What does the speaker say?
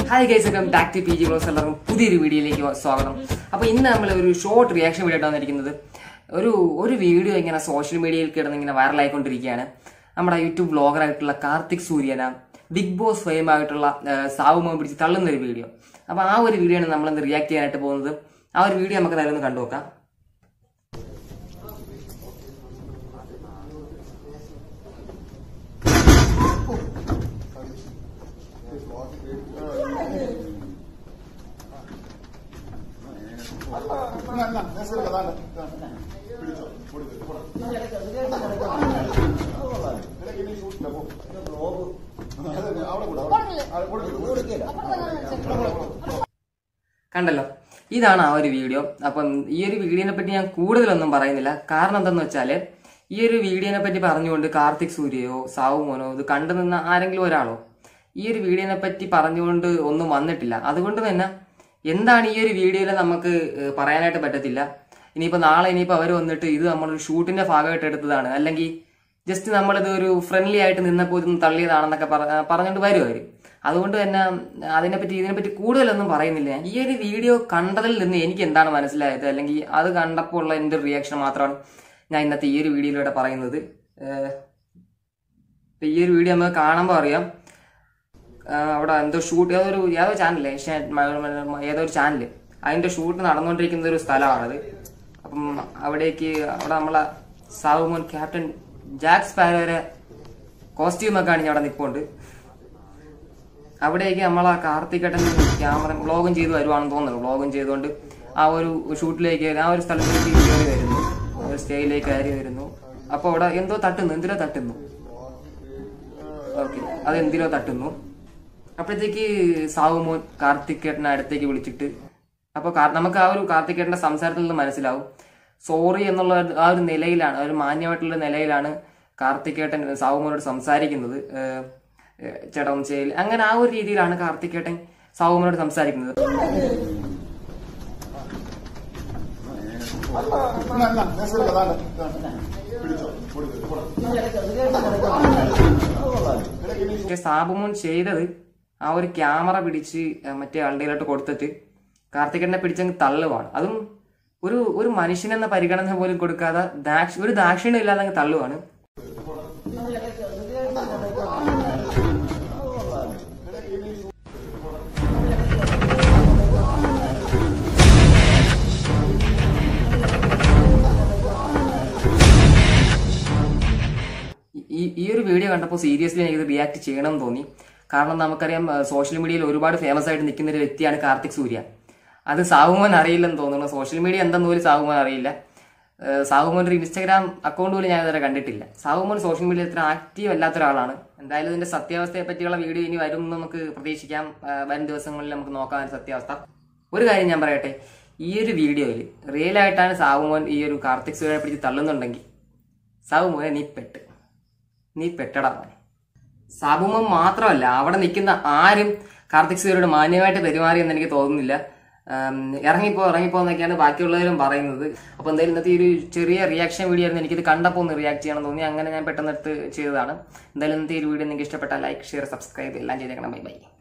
hi guys welcome back to P G blogs എല്ലാവർക്കും പുതിയൊരു വീഡിയോയിലേക്ക് സ്വാഗതം അപ്പോൾ ഇന്ന് നമ്മൾ ഒരു ഷോർട്ട് റിയാക്ഷൻ വീഡിയോ ആയിട്ടാണ് വന്നിരിക്കുന്നത് ഒരു ഒരു വീഡിയോ ഇങ്ങനെ സോഷ്യൽ മീഡിയയിൽ കിടന്ന് ഇങ്ങനെ വൈറലായിക്കൊണ്ടിരിക്കുകയാണ് നമ്മുടെ യൂട്യൂബ് ബ്ലോഗറായിട്ടുള്ള കാർത്തിക് സൂര്യന ബിഗ് ബോസ് ഫെയിം ആയിട്ടുള്ള സാവുമോ പിടിച്ച് തള്ളുന്ന ഒരു വീഡിയോ അപ്പോൾ ആ ഒരു വീഡിയോ ആണ് നമ്മൾ ഇന്ന് റിയാക്ട് ചെയ്യാനായിട്ട് പോകുന്നത് ആ ഒരു വീഡിയോ നമുക്ക് നേരെ ഒന്ന് കണ്ടു നോക്കാം കണ്ടല്ലോ ഇതാണ് ആ ഒരു വീഡിയോ അപ്പം ഈ ഒരു വീഡിയോനെ പറ്റി ഞാൻ കൂടുതലൊന്നും പറയുന്നില്ല കാരണം എന്തെന്ന് വെച്ചാല് ഈ ഒരു വീഡിയോനെ പറ്റി പറഞ്ഞുകൊണ്ട് കാർത്തിക് സൂര്യയോ സാവു മോനോ ഇത് കണ്ടു നിന്ന ആരെങ്കിലും ഒരാളോ ഈ ഒരു വീഡിയോനെ പറ്റി പറഞ്ഞുകൊണ്ട് ഒന്നും വന്നിട്ടില്ല അതുകൊണ്ട് തന്നെ എന്താണ് ഈ ഒരു വീഡിയോയിൽ നമുക്ക് ഏഹ്, പറയാനായിട്ട് പറ്റത്തില്ല ഇനിയിപ്പോൾ നാളെ ഇനിയിപ്പോൾ അവർ വന്നിട്ട് ഇത് നമ്മളൊരു ഷൂട്ടിന്റെ ഭാഗമായിട്ട് എടുത്തതാണ് അല്ലെങ്കിൽ ജസ്റ്റ് നമ്മളിത് ഒരു ഫ്രണ്ട്ലി ആയിട്ട് നിന്നപ്പോൾ ഇതൊന്ന് തള്ളിയതാണെന്നൊക്കെ പറ- ആ, പറഞ്ഞുകൊണ്ട് വരും അവർ അതുകൊണ്ട് തന്നെ അതിനെപ്പറ്റി ഇതിനെപ്പറ്റി കൂടുതലൊന്നും പറയുന്നില്ല ഈ ഒരു വീഡിയോ കണ്ടതിൽ നിന്ന് എനിക്ക് എന്താണ് മനസ്സിലായത് അല്ലെങ്കിൽ അത് കണ്ടപ്പോൾ ഉള്ള എൻ്റെ റിയാക്ഷൻ മാത്രമാണ് ഞാൻ ഇന്നത്തെ ഈ ഒരു വീഡിയോയിലൂടെ പറയുന്നത് ഏഹ്, ഇപ്പൊ ഈ ഒരു വീഡിയോ നമുക്ക് കാണുമ്പോൾ അറിയാം ആ, അവിടെ എന്തോ ഷൂട്ട് ഏതൊരു ഏതോ ചാനൽ ഏതോ ഒരു ചാനൽ അതിന്റെ ഷൂട്ട് നടന്നുകൊണ്ടിരിക്കുന്ന ഒരു സ്ഥലമാണത് അപ്പം അവിടേക്ക് അവിടെ നമ്മളെ സാവുമോൻ ക്യാപ്റ്റൻ ജാക്ക് സ്പാരോരെ കോസ്റ്റ്യൂം ഒക്കെ അണിഞ്ഞ് അവിടെ നിൽപ്പുണ്ട് അവിടേക്ക് നമ്മളെ കാർത്തികേട്ടൻ ക്യാമറ വ്ളോഗും ചെയ്ത് വരുവാണെന്ന് തോന്നുന്നു വ്ളോഗും ചെയ്തുകൊണ്ട് ആ ഒരു ഷൂട്ടിലേക്ക് ആ ഒരു സ്ഥലത്തേക്ക് കയറി വരുന്നു ഒരു സ്റ്റേയിലേക്ക് കയറി വരുന്നു അപ്പോൾ അവിടെ എന്തോ തട്ടുന്നു എന്തിനോ തട്ടുന്നു ഓക്കെ അത് എന്തിനോ തട്ടുന്നു അപ്പോഴത്തേക്ക് സാവുമോൻ കാർത്തിക്കേട്ടനെ അടുത്തേക്ക് വിളിച്ചിട്ട് അപ്പോൾ നമുക്ക് ആ ഒരു കാർത്തിക്കേട്ടന്റെ സംസാരത്തിൽ നിന്ന് മനസ്സിലാവും സോറി എന്നുള്ള ഒരു- ആ ഒരു നിലയിലാണ് ആ ഒരു മാന്യമായിട്ടുള്ള നിലയിലാണ് കാർത്തിക്കേട്ടൻ സാവുമോനോട് സംസാരിക്കുന്നത് ഏഹ്, ഏഹ്, ചേട്ടാ ഒന്ന് ചെയ്യില്ല അങ്ങനെ ആ ഒരു രീതിയിലാണ് കാർത്തിക്കേട്ടൻ സാവുമോനോട് സംസാരിക്കുന്നത് പക്ഷെ സാബുമോൻ ചെയ്തത് ആ ഒരു ക്യാമറ പിടിച്ച് ആ, മറ്റേ ആളുടെ കൊടുത്തിട്ട് കാർത്തികനെ പിടിച്ചങ്ങ് തള്ളുവാണ് അതും ഒരു ഒരു മനുഷ്യനെന്ന പരിഗണന പോലും കൊടുക്കാതെ ദാക്ഷ- ഒരു ദാക്ഷിണ്യം ഇല്ലാതെ അങ്ങ് തള്ളുവാണ് ഈ ഈ ഒരു വീഡിയോ കണ്ടപ്പോൾ സീരിയസ്ലി എനിക്കിത് റിയാക്ട് ചെയ്യണമെന്ന് തോന്നി കാരണം നമുക്കറിയാം സോഷ്യൽ മീഡിയയിൽ ഒരുപാട് ഫേമസ് ആയിട്ട് നിൽക്കുന്ന ഒരു വ്യക്തിയാണ് കാർത്തിക് സൂര്യ അത് സാഹുമോൻ അറിയില്ലെന്ന് തോന്നുന്നു സോഷ്യൽ മീഡിയ എന്തെന്ന് പോലും സാഹുമോൻ അറിയില്ല ഏഹ് സാഹുമോൻ്റെ ഒരു ഇൻസ്റ്റാഗ്രാം അക്കൗണ്ട് പോലും ഞാൻ ഇതുവരെ കണ്ടിട്ടില്ല സാഹുമോൻ സോഷ്യൽ മീഡിയയിൽ ഇത്ര ആക്റ്റീവ് അല്ലാത്ത ഒരാളാണ് എന്തായാലും ഇതിന്റെ സത്യാവസ്ഥയെ പറ്റിയുള്ള വീഡിയോ ഇനി വരും എന്ന് നമുക്ക് പ്രതീക്ഷിക്കാം ഏഹ് വരും ദിവസങ്ങളിൽ നമുക്ക് നോക്കാം സത്യാവസ്ഥ ഒരു കാര്യം ഞാൻ പറയട്ടെ ഈ ഒരു വീഡിയോയിൽ റിയൽ ആയിട്ടാണ് സാഹുമോൻ ഈ ഒരു കാർത്തിക് സൂര്യനെ പിടിച്ച് തള്ളുന്നുണ്ടെങ്കിൽ സാഹുമോനെ നീ പെട്ട് നീ പെട്ടടാ മോനെ സാബുമം മാത്രമല്ല അവിടെ നിൽക്കുന്ന ആരും കാർത്തിക് സൂര്യയോട് മാന്യമായിട്ട് പെരുമാറിയെന്ന് എനിക്ക് തോന്നുന്നില്ല ആം, ഇറങ്ങിപ്പോ ഇറങ്ങിപ്പോ എന്നൊക്കെയാണ് ബാക്കിയുള്ളവരും പറയുന്നത് അപ്പൊ എന്തായാലും ഇന്നത്തെ ഈ ഒരു ചെറിയ റിയാക്ഷൻ വീഡിയോ ആയിരുന്നു എനിക്കിത് കണ്ടപ്പോൾ ഒന്ന് റിയാക്ട് ചെയ്യണം തോന്നി അങ്ങനെ ഞാൻ പെട്ടെന്ന് എടുത്ത് ചെയ്തതാണ് എന്തായാലും ഇന്നത്തെ ഈ ഒരു വീഡിയോ നിങ്ങൾക്ക് ഇഷ്ടപ്പെട്ട ലൈക്ക് ഷെയർ സബ്സ്ക്രൈബ് എല്ലാം ചെയ്തേക്കണം ബൈ ബൈ